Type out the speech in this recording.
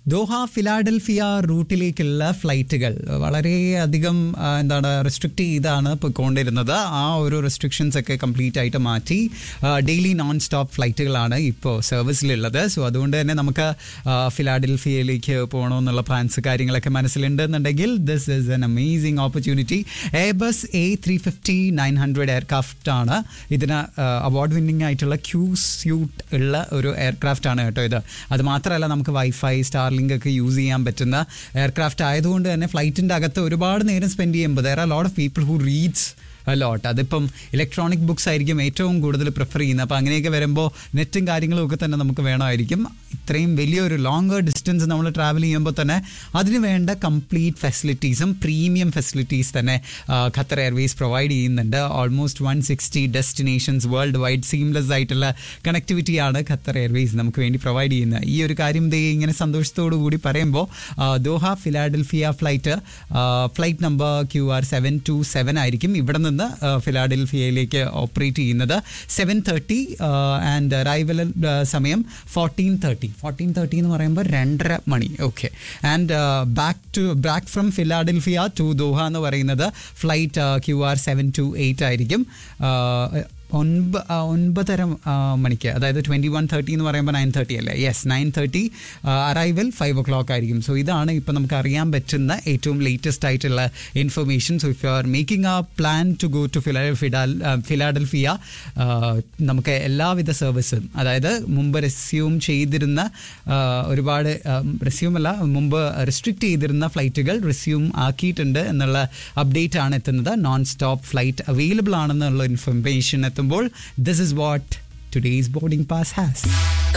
Doha Philadelphia റൂട്ടിലേക്കുള്ള ഫ്ലൈറ്റുകൾ വളരെയധികം ആ, എന്താണ് റെസ്ട്രിക്റ്റ് ചെയ്താണ് പോയിക്കൊണ്ടിരുന്നത് ആ ഒരു റെസ്ട്രിക്ഷൻസ് ഒക്കെ കംപ്ലീറ്റ് ആയിട്ട് മാറ്റി ഡെയിലി നോൺ സ്റ്റോപ്പ് ഫ്ലൈറ്റുകളാണ് ഇപ്പോൾ സർവീസിലുള്ളത് സോ അതുകൊണ്ട് തന്നെ നമുക്ക് ആ, ഫിലാഡൽഫിയയിലേക്ക് പോകണമെന്നുള്ള പ്ലാൻസ് കാര്യങ്ങളൊക്കെ മനസ്സിലുണ്ട് എന്നുണ്ടെങ്കിൽ this is an amazing opportunity Airbus A three fifty nine hundred aircraft ആണ് ഇതിന് അവാർഡ് വിന്നിംഗ് ആയിട്ടുള്ള ക്യൂ സ്യൂട്ട് ഉള്ള ഒരു എയർക്രാഫ്റ്റ് ആണ് കേട്ടോ ഇത് അത് മാത്രമല്ല നമുക്ക് വൈഫൈ സ്റ്റാർലിങ്ക് ഒക്കെ യൂസ് ചെയ്യാൻ പറ്റുന്ന എയർക്രാഫ്റ്റ് ആയതുകൊണ്ട് തന്നെ ഫ്ലൈറ്റിൻ്റെ അകത്ത് ഒരുപാട് നേരം സ്പെൻഡ് ചെയ്യുമ്പോൾ there are lot of people who reads lot അതിപ്പം ഇലക്ട്രോണിക് ബുക്സ് ആയിരിക്കും ഏറ്റവും കൂടുതൽ പ്രിഫർ ചെയ്യുന്നത് അപ്പോൾ അങ്ങനെയൊക്കെ വരുമ്പോൾ നെറ്റും കാര്യങ്ങളും ഒക്കെ തന്നെ നമുക്ക് വേണമായിരിക്കും ഇത്രയും വലിയൊരു ലോങ്ങർ ഡിസ്റ്റൻസ് നമ്മൾ ട്രാവൽ ചെയ്യുമ്പോൾ തന്നെ അതിന് വേണ്ട കംപ്ലീറ്റ് ഫെസിലിറ്റീസും പ്രീമിയം ഫെസിലിറ്റീസ് തന്നെ ആ, ഖത്തർ എയർവേസ് പ്രൊവൈഡ് ചെയ്യുന്നുണ്ട് almost one sixty destinations worldwide seamless ആയിട്ടുള്ള കണക്ടിവിറ്റിയാണ് ഖത്തർ എയർവേസ് നമുക്ക് വേണ്ടി പ്രൊവൈഡ് ചെയ്യുന്നത് ഈ ഒരു കാര്യം ദേ ഇങ്ങനെ സന്തോഷത്തോടു കൂടി പറയുമ്പോൾ ആ, Doha Philadelphia flight flight number Q R seven two seven ആയിരിക്കും ഇവിടെ നിന്ന് ആ, ഫിലാഡൽഫിയയിലേക്ക് ഓപ്പറേറ്റ് ചെയ്യുന്നത് സെവൻ തേർട്ടി ആൻഡ് അറൈവൽ സമയം ഫോർട്ടീൻ തേർട്ടി ഫോർട്ടീൻ തേർട്ടി എന്ന് പറയുമ്പോൾ രണ്ടര മണി okay and back to back from Philadelphia to Doha എന്ന് പറയുന്നത് flight Q R seven two eight ആയിരിക്കും ആ, ഒൻപ ആ, ഒൻപതര ആ, മണിക്ക് അതായത് ട്വൻറ്റി വൺ തേർട്ടി എന്ന് പറയുമ്പോൾ നയൻ തേർട്ടി അല്ലേ yes nine thirty arrival five o'clock ആയിരിക്കും സോ ഇതാണ് ഇപ്പോൾ നമുക്ക് അറിയാൻ പറ്റുന്ന ഏറ്റവും ലേറ്റസ്റ്റ് ആയിട്ടുള്ള information so if you are making a plan to go to Phila Phidal Philadelphia ആ, നമുക്ക് എല്ലാവിധ സർവീസും അതായത് മുമ്പ് റെസ്യൂം ചെയ്തിരുന്ന ആ, ഒരുപാട് റെസ്യൂം അല്ല മുമ്പ് റെസ്ട്രിക്റ്റ് ചെയ്തിരുന്ന ഫ്ലൈറ്റുകൾ റെസ്യൂം ആക്കിയിട്ടുണ്ട് എന്നുള്ള അപ്ഡേറ്റ് ആണ് എത്തുന്നത് നോൺ സ്റ്റോപ്പ് ഫ്ലൈറ്റ് അവൈലബിൾ ആണെന്നുള്ള ഇൻഫർമേഷൻ എത്തുമ്പോൾ this is what today's boarding pass has